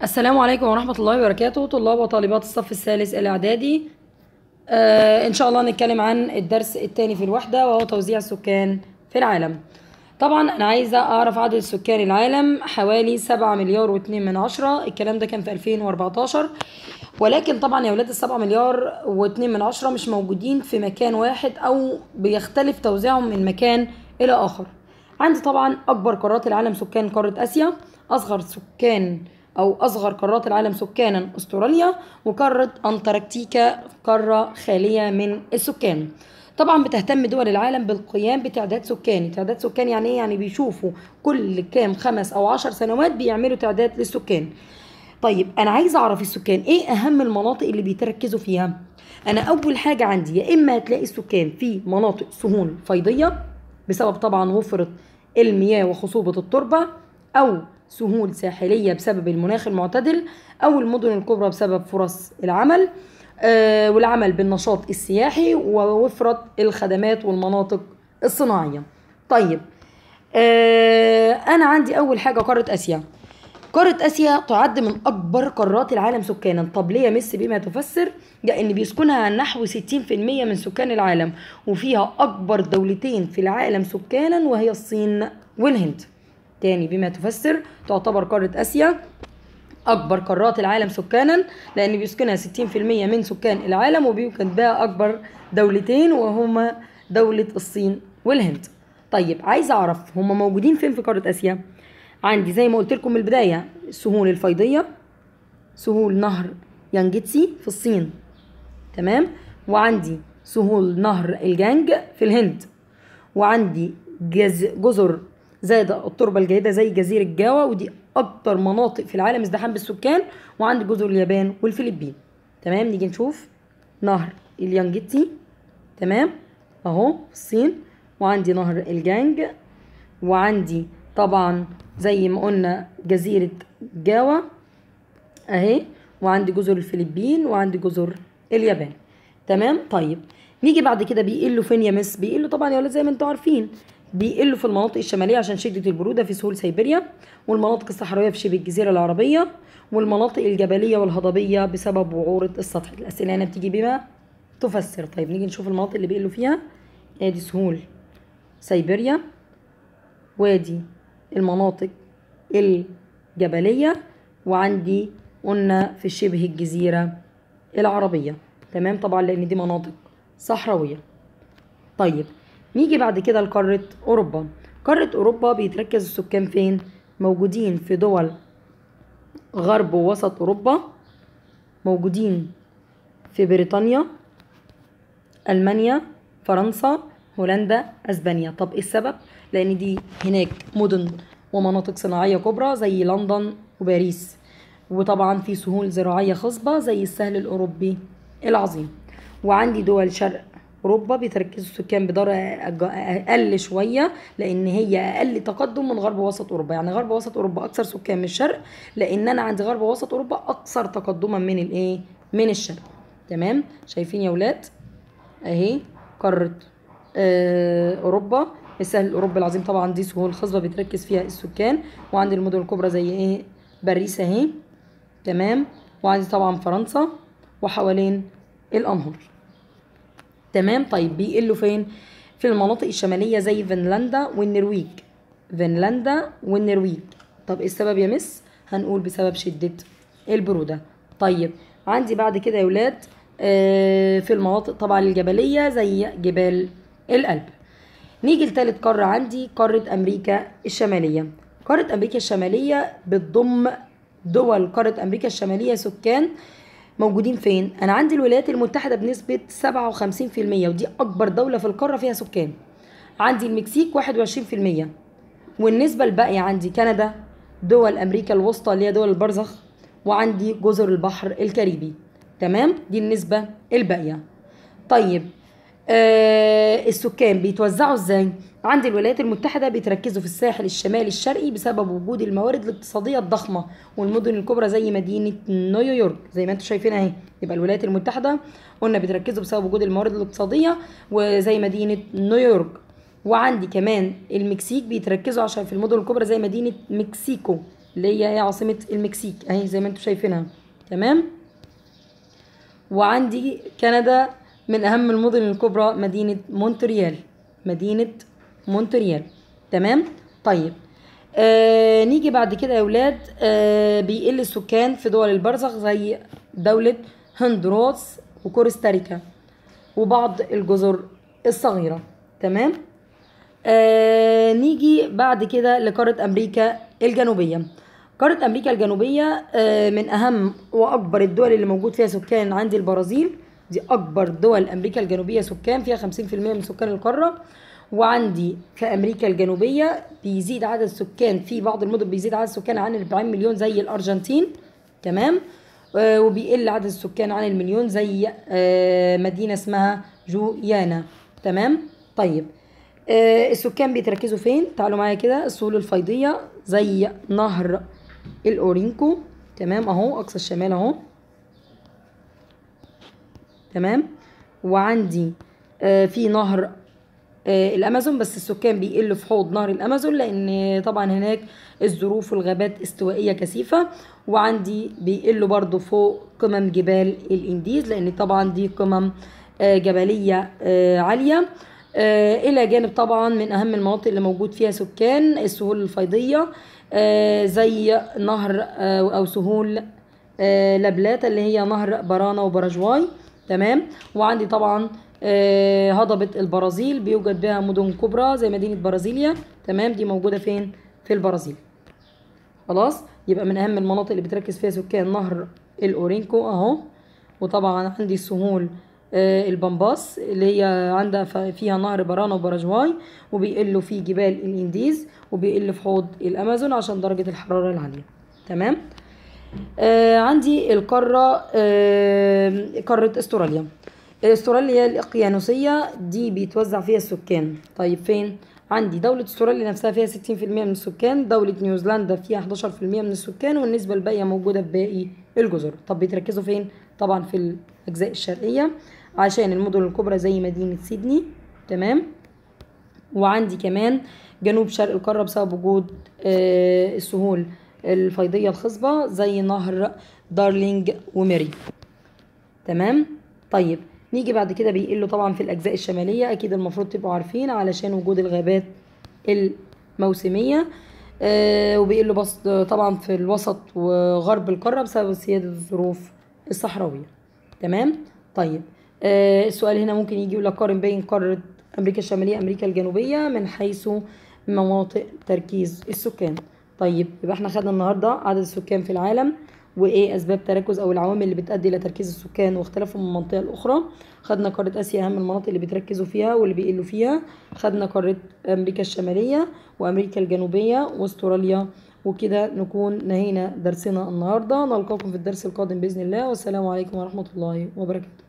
السلام عليكم ورحمة الله وبركاته طلاب وطالبات الصف الثالث الإعدادي آه إن شاء الله نتكلم عن الدرس الثاني في الوحدة وهو توزيع السكان في العالم طبعا أنا عايزة أعرف عدد سكان العالم حوالي سبعة مليار واتنين من عشرة الكلام ده كان في 2014 ولكن طبعا يا ولاد السبعة مليار واتنين من عشرة مش موجودين في مكان واحد أو بيختلف توزيعهم من مكان إلى آخر عندي طبعا أكبر قارات العالم سكان قارة آسيا أصغر سكان أو أصغر قارات العالم سكانا أستراليا وقارة أنتاركتيكا قارة خالية من السكان طبعا بتهتم دول العالم بالقيام بتعداد سكاني تعداد سكاني يعني ايه يعني بيشوفوا كل كام خمس او عشر سنوات بيعملوا تعداد للسكان طيب انا عايزه اعرف السكان ايه اهم المناطق اللي بيتركزوا فيها انا اول حاجه عندي يا اما هتلاقي السكان في مناطق سهول فيضيه بسبب طبعا وفره المياه وخصوبه التربه او سهول ساحليه بسبب المناخ المعتدل او المدن الكبرى بسبب فرص العمل آه والعمل بالنشاط السياحي ووفره الخدمات والمناطق الصناعيه طيب آه انا عندي اول حاجه قاره اسيا قارة آسيا تعد من أكبر قارات العالم سكانا طب ليه يا مس بما تفسر لأن بيسكنها نحو 60% من سكان العالم وفيها أكبر دولتين في العالم سكانا وهي الصين والهند تاني بما تفسر تعتبر قارة آسيا أكبر قارات العالم سكانا لأن بيسكنها 60% من سكان العالم وبيوجد بها أكبر دولتين وهما دولة الصين والهند طيب عايزة أعرف هما موجودين فين في قارة آسيا؟ عندي زي ما قلت لكم من البداية السهول الفيضية سهول نهر يانجتسي في الصين تمام وعندي سهول نهر الجانج في الهند وعندي جز... جزر زائد التربة الجيدة زي جزيرة جاوا ودي أكتر مناطق في العالم ازدحام بالسكان وعندي جزر اليابان والفلبين تمام نيجي نشوف نهر اليانجتسي تمام أهو في الصين وعندي نهر الجانج وعندي طبعا زي ما قلنا جزيرة جاوا اهي وعندي جزر الفلبين وعندي جزر اليابان تمام طيب نيجي بعد كده بيقلوا فين يا مس بيقلوا طبعا يا ولاد زي ما انتوا عارفين بيقلوا في المناطق الشمالية عشان شدة البرودة في سهول سيبيريا والمناطق الصحراوية في شبه الجزيرة العربية والمناطق الجبلية والهضبية بسبب وعورة السطح الأسئلة هنا بتيجي بما تفسر طيب نيجي نشوف المناطق اللي بيقلوا فيها ادي سهول سيبيريا وادي المناطق الجبلية وعندي قلنا في شبه الجزيرة العربية تمام طبعا لأن دي مناطق صحراوية طيب نيجي بعد كده لقارة أوروبا قارة أوروبا بيتركز السكان فين؟ موجودين في دول غرب ووسط أوروبا موجودين في بريطانيا ألمانيا فرنسا هولندا اسبانيا طب ايه السبب لان دي هناك مدن ومناطق صناعيه كبرى زي لندن وباريس وطبعا في سهول زراعيه خصبه زي السهل الاوروبي العظيم وعندي دول شرق اوروبا بيتركزوا السكان بدرجه اقل شويه لان هي اقل تقدم من غرب وسط اوروبا يعني غرب وسط اوروبا اكثر سكان من الشرق لان انا عندي غرب وسط اوروبا اكثر تقدما من الايه من الشرق تمام شايفين يا ولاد اهي قاره اوروبا السهل الاوروبي العظيم طبعا دي سهول خصبه بيتركز فيها السكان وعندي المدن الكبرى زي ايه باريس اهي تمام وعندي طبعا فرنسا وحوالين الانهار تمام طيب بيقلوا فين في المناطق الشماليه زي فنلندا والنرويج فنلندا والنرويج طب ايه السبب يا مس هنقول بسبب شده البروده طيب عندي بعد كده يا ولاد آه في المناطق طبعا الجبليه زي جبال القلب نيجي لتالت قارة عندي قارة أمريكا الشمالية قارة أمريكا الشمالية بتضم دول قارة أمريكا الشمالية سكان موجودين فين؟ أنا عندي الولايات المتحدة بنسبة 57% ودي أكبر دولة في القارة فيها سكان عندي المكسيك 21% والنسبة الباقية عندي كندا دول أمريكا الوسطى اللي هي دول البرزخ وعندي جزر البحر الكاريبي تمام؟ دي النسبة الباقية طيب آه السكان بيتوزعوا ازاي عند الولايات المتحدة بيتركزوا في الساحل الشمالي الشرقي بسبب وجود الموارد الاقتصادية الضخمة والمدن الكبرى زي مدينة نيويورك زي ما انتم شايفين اهي يبقى الولايات المتحدة قلنا بيتركزوا بسبب وجود الموارد الاقتصادية وزي مدينة نيويورك وعندي كمان المكسيك بيتركزوا عشان في المدن الكبرى زي مدينة مكسيكو اللي هي ايه عاصمة المكسيك اهي زي ما انتم شايفينها تمام وعندي كندا من اهم المدن الكبرى مدينة مونتريال مدينة مونتريال تمام طيب آه نيجي بعد كده يا ولاد آه بيقل السكان في دول البرزخ زي دولة هندوراس وكورستاريكا وبعض الجزر الصغيرة تمام آه نيجي بعد كده لقارة أمريكا الجنوبية قارة أمريكا الجنوبية آه من أهم وأكبر الدول اللي موجود فيها سكان عندي البرازيل دي أكبر دول أمريكا الجنوبية سكان فيها 50% من سكان القارة وعندي في أمريكا الجنوبية بيزيد عدد السكان في بعض المدن بيزيد عدد السكان عن 40 مليون زي الأرجنتين تمام آه وبيقل عدد السكان عن المليون زي آه مدينة اسمها جويانا تمام طيب آه السكان بيتركزوا فين تعالوا معايا كده السهول الفيضية زي نهر الأورينكو تمام أهو أقصى الشمال أهو تمام وعندي آه في نهر آه الامازون بس السكان بيقلوا في حوض نهر الامازون لان طبعا هناك الظروف والغابات استوائيه كثيفه وعندي بيقلوا برضو فوق قمم جبال الانديز لان طبعا دي قمم آه جبليه آه عاليه آه الى جانب طبعا من اهم المناطق اللي موجود فيها سكان السهول الفيضيه آه زي نهر آه او سهول آه لابلاتا اللي هي نهر بارانا وباراجواي تمام وعندي طبعا آه هضبة البرازيل بيوجد بها مدن كبرى زي مدينة برازيليا تمام دي موجودة فين في البرازيل خلاص يبقى من اهم المناطق اللي بتركز فيها سكان نهر الاورينكو اهو وطبعا عندي سهول آه البامباس اللي هي عندها فيها نهر بارانا وباراجواي وبيقلوا في جبال الانديز وبيقل في حوض الامازون عشان درجة الحرارة العالية تمام آه عندي القارة آه قارة استراليا استراليا الإقيانوسية دي بيتوزع فيها السكان طيب فين؟ عندي دولة استراليا نفسها فيها 60% من السكان دولة نيوزيلندا فيها 11% من السكان والنسبة الباقية موجودة في باقي الجزر طب بيتركزوا فين؟ طبعا في الأجزاء الشرقية عشان المدن الكبرى زي مدينة سيدني تمام وعندي كمان جنوب شرق القارة بسبب وجود آه السهول الفيضية الخصبة زي نهر دارلينج وميري تمام طيب نيجي بعد كده بيقلوا طبعا في الأجزاء الشمالية أكيد المفروض تبقوا عارفين علشان وجود الغابات الموسمية آه وبيقلوا بس طبعا في الوسط وغرب القارة بسبب سيادة الظروف الصحراوية تمام طيب آه السؤال هنا ممكن يجي يقول لك قارن بين قارة أمريكا الشمالية أمريكا الجنوبية من حيث مناطق تركيز السكان طيب يبقى احنا خدنا النهارده عدد السكان في العالم وايه اسباب تركز او العوامل اللي بتؤدي الى تركيز السكان واختلافهم من منطقه لاخرى خدنا قاره اسيا اهم المناطق اللي بيتركزوا فيها واللي بيقلوا فيها خدنا قاره امريكا الشماليه وامريكا الجنوبيه واستراليا وكده نكون نهينا درسنا النهارده نلقاكم في الدرس القادم باذن الله والسلام عليكم ورحمه الله وبركاته